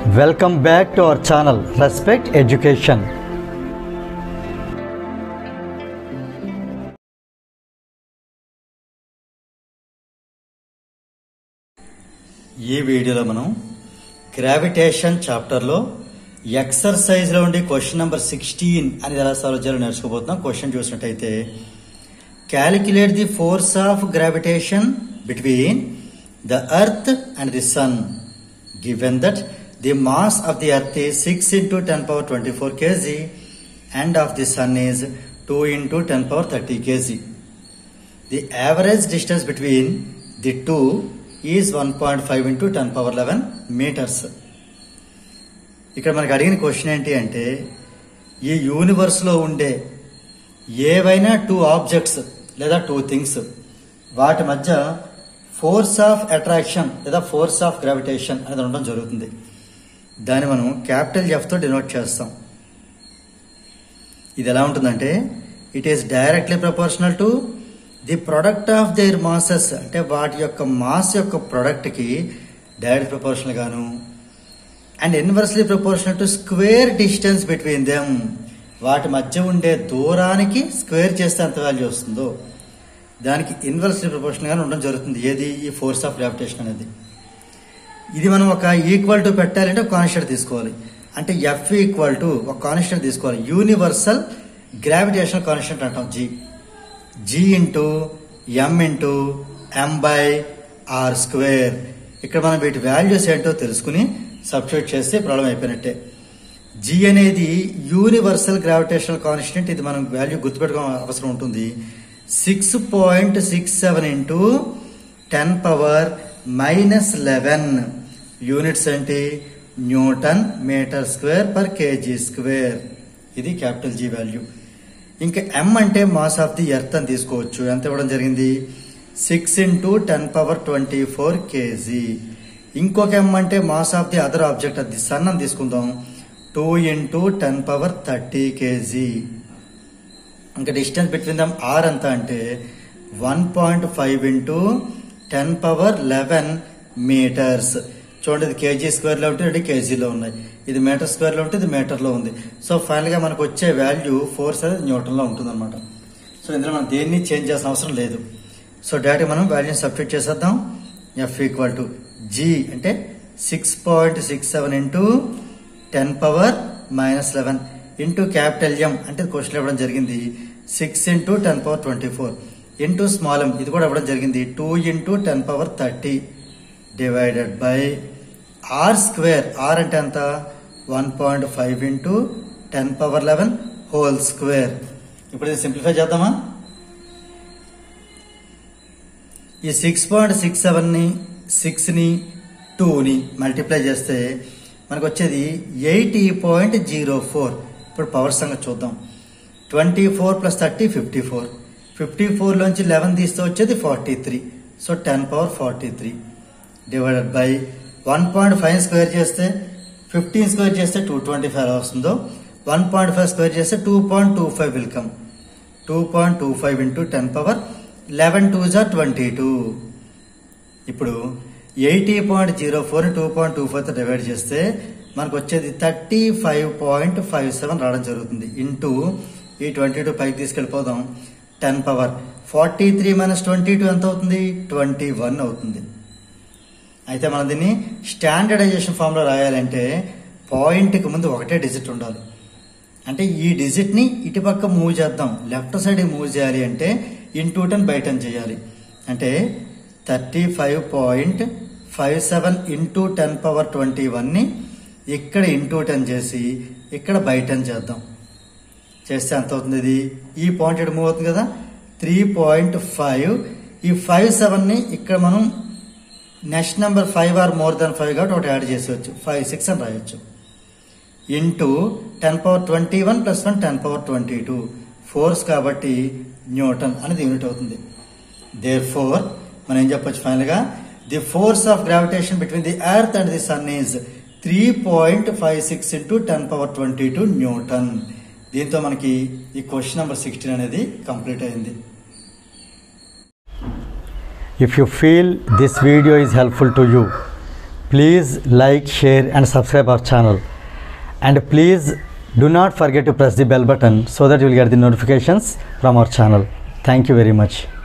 Welcome back to our channel Respect Education. ఈ వీడియోలో మనం గ్రావిటేషన్ చాప్టర్లో ఎక్సర్సైజ్లో ఉండి క్వశ్చన్ నెంబర్ సిక్స్టీన్ అనేది ఎలా సాల్వ్ చేయాలో నేర్చుకోబోతున్నాం క్వశ్చన్ చూసినట్టయితే calculate the force of gravitation between the earth and the sun given that the mass of the earth is 6 into 10 power 24 kg and of the sun is 2 into 10 power 30 kg. The average distance between the two is 1.5 into 10 power 11 meters. ఇక్కడ మనకు అడిగిన question ఏంటి అంటే ఈ యూనివర్స్లో ఉండే ఏవైనా two objects లేదా టూ థింగ్స్ వాటి మధ్య ఫోర్స్ ఆఫ్ అట్రాక్షన్ లేదా ఫోర్స్ ఆఫ్ గ్రావిటేషన్ అనేది ఉండడం జరుగుతుంది దాన్ని మనం క్యాపిటల్ ఎఫ్తో డినోట్ చేస్తాం ఇది ఎలా ఉంటుందంటే it is directly proportional to the product of their masses అంటే వాటి యొక్క మాస్ యొక్క ప్రొడక్ట్కి డైరెక్ట్ ప్రపోర్షనల్ గాను and inversely proportional to square distance between them వాటి మధ్య ఉండే దూరానికి స్క్వేర్ చేస్తే ఎంత వాల్యూ వస్తుందో దానికి ఇన్వర్స్లీ ప్రపోర్షనల్గా ఉండడం జరుగుతుంది ఏది ఈ ఫోర్స్ ఆఫ్ గ్రావిటేషన్ అనేది ఇది మనం ఒక ఈక్వల్ టు పెట్టాలంటే ఒక కాన్స్టెంట్ తీసుకోవాలి అంటే ఎఫ్ ఈక్వల్ టు ఒక కాన్స్టెంట్ తీసుకోవాలి యూనివర్సల్ గ్రావిటేషన్ కాన్స్టెంట్ అంటాం G G into M into M by R square ఇక్కడ మనం వీటి వాల్యూస్ ఏంటో తెలుసుకుని సబ్స్టిట్యూట్ చేస్తే ప్రాబ్లం అయిపోయినట్టే జీ అనేది యూనివర్సల్ గ్రావిటేషనల్ కాన్స్టెంట్ ఇది మనం వాల్యూ గుర్తుపెట్టుకోవడం అవసరం ఉంటుంది six point six seven into ten power minus eleven units ఏంటి newton metre square per KG square ఇది క్యాపిటల్ జీ వాల్యూ ఇంకా ఎం అంటే మాస్ ఆఫ్ ది ఎర్త్ అని తీసుకోవచ్చు ఎంత ఇవ్వడం జరిగింది six into ten power twenty four KG ఇంకొక ఎం అంటే mass of the other object అది సన్ అని తీసుకుందాం two into ten power thirty KG ఇంకా డిస్టెన్స్ బిట్వీన్ దమ్ ఆర్ ఎంత అంటే one point five into ten power eleven metres చూడండి ఇది కేజీ స్క్వేర్లో ఉంటే ఇది కేజీలో ఉన్నాయి ఇది మీటర్ స్క్వేర్లో ఉంటే ఇది మీటర్లో ఉంది సో ఫైనల్గా మనకు వచ్చే వాల్యూ ఫోర్స్ అనేది న్యూటన్లో ఉంటుంది అనమాట సో ఇందులో మనం దేన్ని చేంజ్ చేసిన అవసరం లేదు సో డైరెక్ట్ మనం వాల్యూని సబ్స్టిట్యూట్ చేసేద్దాం ఎఫ్ ఈక్వల్ టు జీ అంటే six point six seven into ten power minus eleven into capital M అంటే క్వశ్చన్ ఇవ్వడం జరిగింది six into ten power twenty four into small M ఇది కూడా ఇవ్వడం జరిగింది two into ten power thirty divided by R square R అంటే ఎంత one point five into ten power eleven whole square ఇప్పుడు ఇది సింప్లిఫై చేద్దామా ఈ సిక్స్ పాయింట్ సిక్స్ సెవెన్ని సిక్స్ని టూని మల్టిప్లై చేస్తే మనకు వచ్చేది ఎయిటీ పాయింట్ జీరో ఫోర్ ఇప్పుడు పవర్ సంగతి చూద్దాం twenty four plus thirty fifty four fifty four eleven తీస్తే వచ్చేది forty three so ten power forty three divided by one point five square చేస్తే ఫిఫ్టీన్ స్క్వేర్ చేస్తే టూ ట్వంటీ ఫైవ్ వస్తుందో one point five square చేస్తే two point two five will come two point two five into ten power eleven two జా twenty two ఇప్పుడు eighty point zero four two point two ఫోర్తో divide చేస్తే మనకు వచ్చేది thirty five point five seven రావడం జరుగుతుంది into ఈ ట్వంటీ టూ పైకి తీసుకెళ్ళిపోదాం ten power forty three minus twenty two ఎంత అవుతుంది ట్వంటీ వన్ అవుతుంది అయితే మనం దీన్ని స్టాండర్డైజేషన్ ఫామ్లో రాయాలంటే పాయింట్కి ముందు ఒకటే డిజిట్ ఉండాలి అంటే ఈ డిజిట్ని ఇటుపక్క మూవ్ చేద్దాం లెఫ్ట్ సైడ్ మూవ్ చేయాలి అంటే ఇంటూ టెన్ బై టెన్ చేయాలి అంటే thirty five point five seven into ten power twenty వన్ని ఇక్కడ ఇంటూ టెన్ చేసి ఇక్కడ బై టెన్ చేద్దాం చేస్తే ఎంత అవుతుంది ఇది ఈ పాయింట్ ఇక్కడ మూవ్ అవుతుంది కదా త్రీ పాయింట్ ఫైవ్ ఈ ఫైవ్ సెవెన్ని ఇక్కడ మనం next number five or more than five కాబట్టి ఒకటి యాడ్ చేసేవచ్చు ఫైవ్ సిక్స్ అని రాయొచ్చు into ten power twenty one plus one ten power twenty two force కాబట్టి న్యూటన్ అనేది యూనిట్ అవుతుంది దేర్ ఫోర్ మనం ఏం చెప్పొచ్చు ఫైనల్గా the force of gravitation between the earth and the sun is three point five six into ten power twenty two Newton దీంతో మనకి ఈ క్వశ్చన్ నెంబర్ సిక్స్టీన్ అనేది కంప్లీట్ అయింది If you feel this video is helpful to you, Please like, share, and subscribe our channel. And please do not forget to press the bell button so that you will get the notifications from our channel. Thank you very much.